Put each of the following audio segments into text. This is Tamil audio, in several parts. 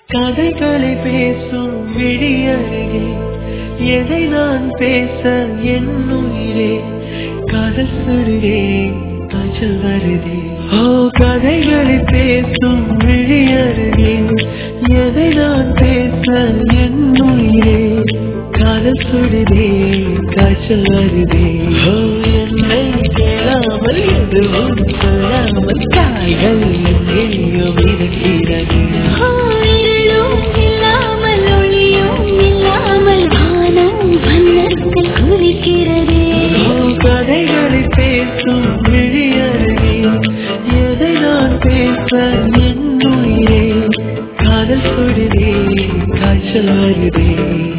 கதைகளை பேசும் விழியருகே எதை நான் பேச என் உயிரே காதல் சுடுதே காய்ச்சல் வருதே ஓ கதைகளை பேசும் விழியருகே எதை நான் பேச என் உயிரே காதல் சுடுதே காய்ச்சல் வருதே ஓ என்னை கேளாமல் எதுவும் சொல்லாமல் காய்கள் எங்கேயோ மிதக்கிறது இருளும் இல்லாமல் ஒளியும் இல்லாமல் வானம் வண்ணத்தில் குறிக்கிறதே ஓ கதைகளை பேசும் விழியருகே எதை நான் பேச என் உயிரே காதல் சுடுதே காய்ச்சல் வருதே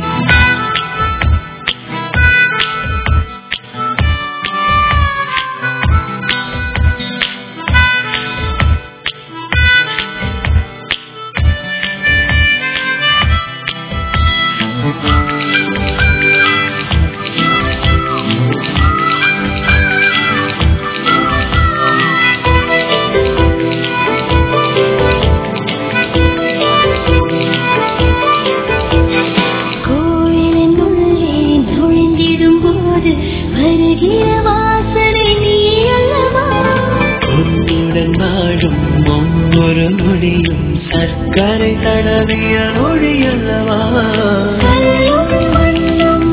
கோயிலின் உள்ளே நுழைந்திடும் போது வருகிற வாசனை நீ அல்லவா உன்னுடன் வாழும் ஒவ்வொரு நொடியும் சர்க்கரை தடவிய மொழி அல்லவா கல்லும் மண்ணும்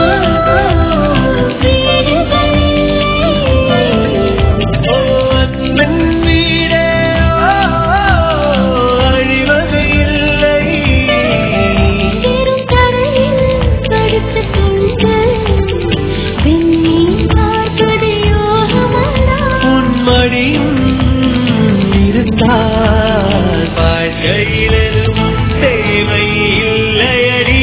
வீடுகளிலே ஓ அன்பன் வீடே அழிவது இல்லை பெரும் கரையில் படுத்த துண்டு விண்மீன் பார்ப்பது யோகமல்லா உன்மடியும் இருந்தால் வாழ்க்கையில் எதுவும் தேவை இல்லையடி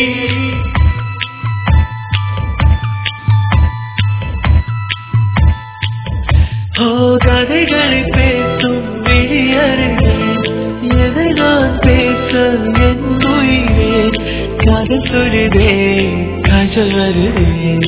ஓ கதைகளை பேசும் விழியருகே எதை நான் பேச என் உயிரே காதல் சொல்லுதே காய்ச்சல் வருதே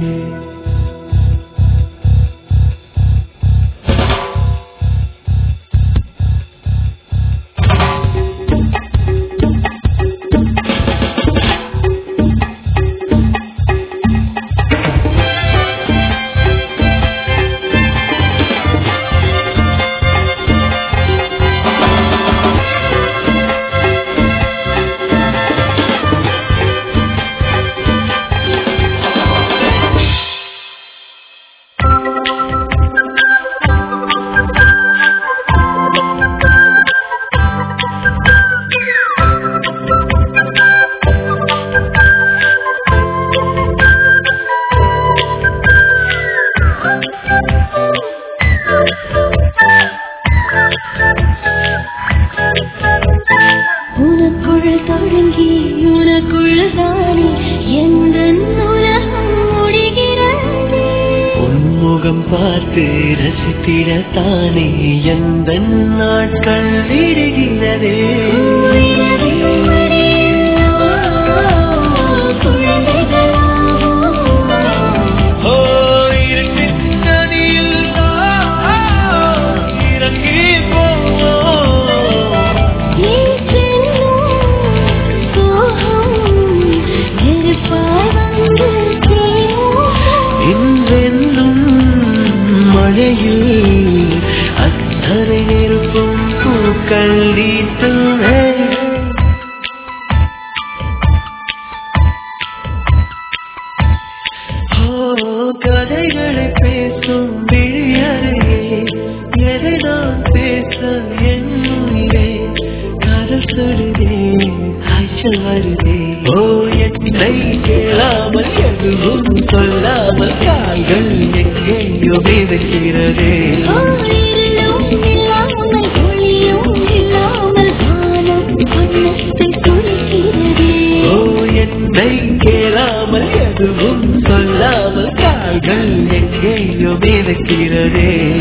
உனக்குள் தொடங்கி உனக்குள் தானே எந்த உலகம் முடிகிறது உன்முகம் பார்த்து ரசித்திடத்தானே எந்த நாட்கள் விடுகிறதே ஓ இருட்டின் நதியில் நான் இறங்கி போவோம் இன்றென்னும் மழையில் அத்தனை நெருப்பும் பூக்கள் நீட்டுமே ஓ கதைகளை பேசும் விழியறையே எதை நான் பேச என் உயிரே காதல் சொல்லுதே காய்ச்சல் வருதே ஓ என்னை கேளாமல் எதுவும் சொல்லாமல் கால்கள் எங்கேயோ மிதக்கிறதே ஓ என்னை கேளாமல் எதுவும் சொல்லாமல் கால்கள் எங்கேயோ மிதக்கிறதே